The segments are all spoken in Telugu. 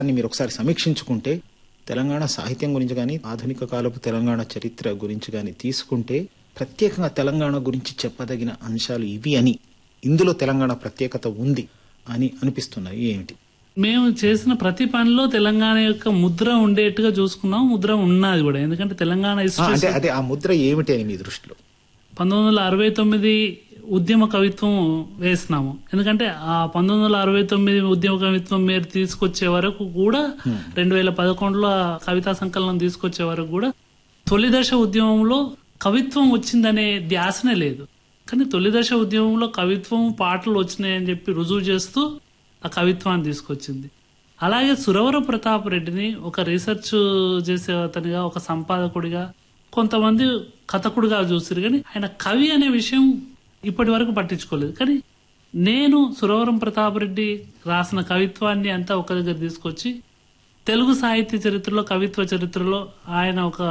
అని మీరు ఒకసారి సమీక్షించుకుంటే తెలంగాణ సాహిత్యం గురించి కానీ ఆధునిక కాలపు తెలంగాణ చరిత్ర గురించి కానీ తీసుకుంటే ప్రత్యేకంగా తెలంగాణ గురించి చెప్పదగిన అంశాలు ఇవి అని ఇందులో తెలంగాణ ప్రత్యేకత ఉంది అని అనిపిస్తున్నాయి ఏమిటి మేము చేసిన ప్రతి పనిలో తెలంగాణ యొక్క ముద్ర ఉండేట్టుగా చూసుకున్నాం ముద్ర ఉన్నది కూడా ఎందుకంటే తెలంగాణ ఆ, హిస్టరీ అంటే అదే ఆ ముద్ర ఏమిటి అని మీ దృష్టిలో పంతొమ్మిది వందల అరవై తొమ్మిది ఉద్యమ కవిత్వం వేసినాము ఎందుకంటే ఆ పంతొమ్మిది వందల అరవై తొమ్మిది ఉద్యమ కవిత్వం మీరు తీసుకొచ్చే వరకు కూడా రెండు వేల పదకొండులో ఆ కవితా సంకలనం తీసుకొచ్చే వరకు కూడా తొలి దశ ఉద్యమంలో కవిత్వం వచ్చిందనే ధ్యాసనే లేదు కానీ తొలి దశ ఉద్యమంలో కవిత్వం పాటలు వచ్చినాయని చెప్పి రుజువు చేస్తూ ఆ కవిత్వాన్ని తీసుకొచ్చింది అలాగే సురవర ప్రతాప్ రెడ్డిని ఒక రీసెర్చ్ చేసే అతనిగా ఒక సంపాదకుడిగా కొంతమంది కథకుడిగా చూసారు కానీ ఆయన కవి అనే విషయం ఇప్పటి వరకు పట్టించుకోలేదు కానీ నేను సురవరం ప్రతాప్ రెడ్డి రాసిన కవిత్వాన్ని అంతా ఒక దగ్గర తీసుకొచ్చి తెలుగు సాహిత్య చరిత్రలో కవిత్వ చరిత్రలో ఆయన ఒక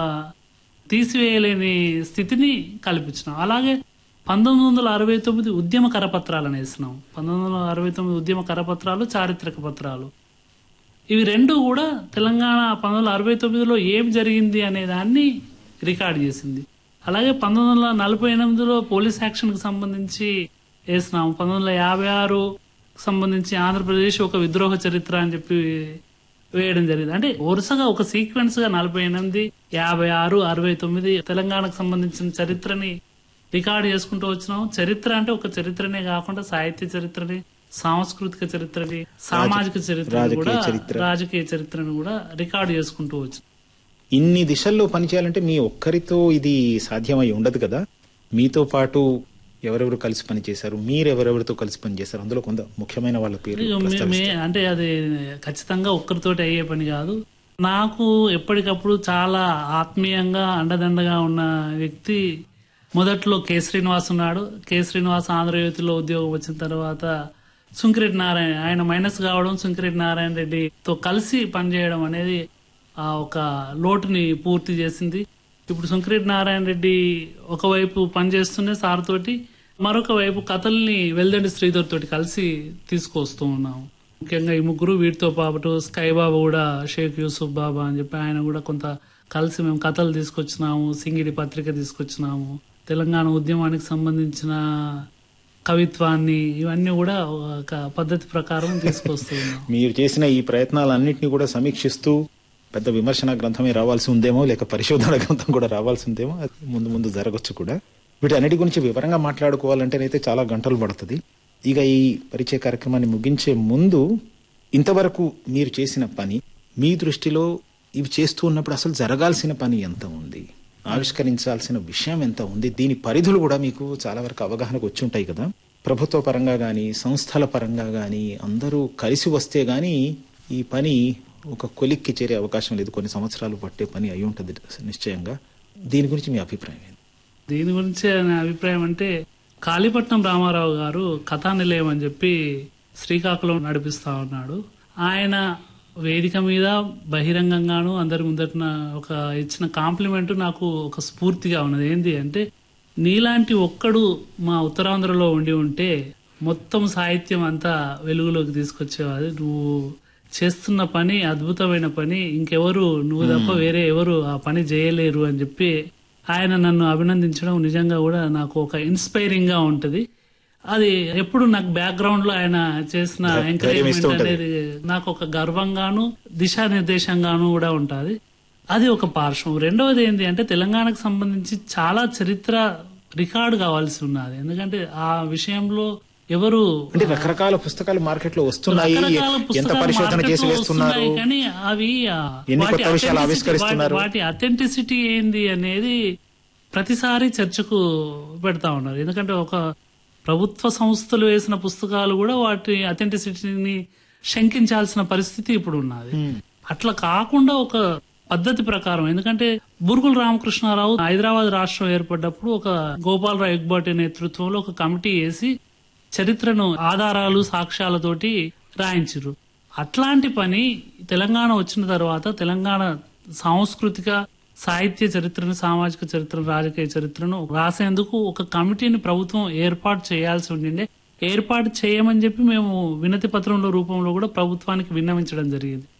తీసివేయలేని స్థితిని కల్పించినాం అలాగే పంతొమ్మిది వందల అరవై తొమ్మిది ఉద్యమ కరపత్రాలను వేసినాం పంతొమ్మిది వందల అరవై తొమ్మిది ఉద్యమ కరపత్రాలు చారిత్రక పత్రాలు ఇవి రెండు కూడా తెలంగాణ పంతొమ్మిది వందల అరవై తొమ్మిదిలో ఏం జరిగింది అనే దాన్ని రికార్డ్ చేసింది అలాగే పంతొమ్మిది వందల నలభై ఎనిమిదిలో పోలీస్ యాక్షన్ కి సంబంధించి వేసినాం పంతొమ్మిది వందల యాభై ఆరు సంబంధించి ఆంధ్రప్రదేశ్ ఒక విద్రోహ చరిత్ర అని చెప్పి వేయడం జరిగింది అంటే వరుసగా ఒక సీక్వెన్స్ గా నలభై ఎనిమిది యాభై ఆరు అరవై తొమ్మిది తెలంగాణకు సంబంధించిన చరిత్రని రికార్డ్ చేసుకుంటూ వచ్చినాం చరిత్ర అంటే ఒక చరిత్రనే కాకుండా సాహిత్య చరిత్రని సాంస్కృతిక చరిత్రని సామాజిక చరిత్రని రాజకీయ కూడా చరిత్ర. రాజకీయ చరిత్రను కూడా రికార్డ్ చేసుకుంటూ వచ్చినాం ఇన్ని దిశల్లో పనిచేయాలంటే మీ ఒక్కరితో ఇది సాధ్యమై ఉండదు కదా మీతో పాటు ఎవరెవరు కలిసి పనిచేశారు మీరు ఎవరెవరితో కలిసి పనిచేశారు అందులో కొంత ముఖ్యమైన వాళ్ళ పేరు ఇక మే- మే- అంటే అది ఖచ్చితంగా ఒక్కరితోటి అయ్యే పని కాదు నాకు ఎప్పటికప్పుడు చాలా ఆత్మీయంగా అండదండగా ఉన్న వ్యక్తి మొదట్లో కె శ్రీనివాస్ ఉన్నాడు కె శ్రీనివాస్ ఆంధ్రజ్యోతిలో ఉద్యోగం వచ్చిన తర్వాత సుంకిరెడ్డి నారాయణ ఆయన మైనస్ కావడం సుంకిరెడ్డి నారాయణ రెడ్డితో కలిసి పనిచేయడం అనేది ఆ ఒక లోటుని పూర్తి చేసింది ఇప్పుడు సుంకిరెడ్డి నారాయణ రెడ్డి ఒకవైపు పనిచేస్తూనే సార్ తోటి మరొక వైపు కథల్ని వెల్దండి శ్రీధర్ తోటి కలిసి తీసుకొస్తూ ఉన్నాం ముఖ్యంగా ఈ ముగ్గురు వీటితో పాటు స్కై బాబా కూడా షేక్ యూసుఫ్ బాబా అని చెప్పి ఆయన కూడా కొంత కలిసి మేము కథలు తీసుకొచ్చినాము సింగిడి పత్రిక తీసుకొచ్చినాము తెలంగాణ ఉద్యమానికి సంబంధించిన కవిత్వాన్ని ఇవన్నీ కూడా ఒక పద్ధతి ప్రకారం తీసుకొస్తూ ఉన్నాం మీరు చేసిన ఈ ప్రయత్నాలన్నింటినీ కూడా సమీక్షిస్తూ పెద్ద విమర్శన గ్రంథమే రావాల్సి ఉందేమో లేక పరిశోధన గ్రంథం కూడా రావాల్సి ఉందేమో అది ముందు ముందు జరగచ్చు కూడా వీటన్నిటి గురించి వివరంగా మాట్లాడుకోవాలంటేనైతే చాలా గంటలు పడుతుంది ఇక ఈ పరిచయ కార్యక్రమాన్ని ముగించే ముందు ఇంతవరకు మీరు చేసిన పని మీ దృష్టిలో ఇవి చేస్తూ ఉన్నప్పుడు అసలు జరగాల్సిన పని ఎంత ఉంది ఆవిష్కరించాల్సిన విషయం ఎంత ఉంది దీని పరిధులు కూడా మీకు చాలా వరకు అవగాహనకు వచ్చి ఉంటాయి కదా ప్రభుత్వ పరంగా గాని సంస్థల పరంగా గాని అందరూ కలిసి వస్తే గాని ఈ పని ఒక కొలిక్కి చేరే అవకాశం లేదు కొన్ని సంవత్సరాలు పట్టే పని అయి ఉంటుంది నిశ్చయంగా దీని గురించి మీ అభిప్రాయం ఏంటి దీని గురించి నా అభిప్రాయం అంటే కాళీపట్నం రామారావు గారు కథా నిలయం అని చెప్పి శ్రీకాకుళం నడిపిస్తా ఉన్నాడు ఆయన వేదిక మీద బహిరంగంగాను అందరి ముందట ఒక ఇచ్చిన కాంప్లిమెంట్ నాకు ఒక స్ఫూర్తిగా ఉన్నది ఏంటి అంటే నీలాంటి ఒక్కడు మా ఉత్తరాంధ్రలో ఉండి ఉంటే మొత్తం సాహిత్యం అంతా వెలుగులోకి తీసుకొచ్చేవాది నువ్వు చేస్తున్న పని అద్భుతమైన పని ఇంకెవరు నువ్వు తప్ప వేరే ఎవరు ఆ పని చేయలేరు అని చెప్పి ఆయన నన్ను అభినందించడం నిజంగా కూడా నాకు ఒక ఇన్స్పైరింగ్ గా ఉంటది అది ఎప్పుడు నాకు బ్యాక్గ్రౌండ్ లో ఆయన చేసిన ధైర్యం ఇస్తూ ఎంకరేజ్మెంట్ ఉంటది. అనేది నాకు ఒక గర్వంగాను దిశానిర్దేశంగాను కూడా ఉంటది అది ఒక పార్శ్వం రెండవది ఏంటి అంటే తెలంగాణకు సంబంధించి చాలా చరిత్ర రికార్డు కావాల్సి ఉన్నది ఎందుకంటే ఆ విషయంలో ఎవరు అంటే రకరకాల పుస్తకాలు మార్కెట్ లో వస్తున్నాయి రకరకాల ఎంత పుస్తకాలు పరిశోధన చేసి మార్కెట్లో వేస్తున్నారు వస్తున్నాయి కానీ అవి ఆ, ఎన్ని వాటి కొత్త విషయాలు authenticity- ఆవిష్కరిస్తున్నారు? వాటి- వాటి అథెంటిసిటీ ఏంది అనేది ప్రతిసారి చర్చకు పెడతా ఉన్నారు ఎందుకంటే ఒక ప్రభుత్వ సంస్థలు వేసిన పుస్తకాలు కూడా వాటి అథెంటిసిటీని శంకించాల్సిన పరిస్థితి ఇప్పుడు ఉన్నది అట్లా కాకుండా ఒక పద్ధతి ప్రకారం ఎందుకంటే బురుగుల రామకృష్ణారావు హైదరాబాద్ రాష్ట్రం ఏర్పడ్డప్పుడు ఒక గోపాలరావు ఎగ్బాటి నేతృత్వంలో ఒక కమిటీ వేసి చరిత్రను ఆధారాలు సాక్ష్యాలతోటి రాయించారు అట్లాంటి పని తెలంగాణ వచ్చిన తర్వాత తెలంగాణ సాంస్కృతిక సాహిత్య చరిత్రను సామాజిక చరిత్రను రాజకీయ చరిత్రను రాసేందుకు ఒక కమిటీని ప్రభుత్వం ఏర్పాటు చేయాల్సి ఉండిండే ఏర్పాటు చేయమని చెప్పి మేము వినతి పత్రంలో రూపంలో కూడా ప్రభుత్వానికి విన్నవించడం జరిగింది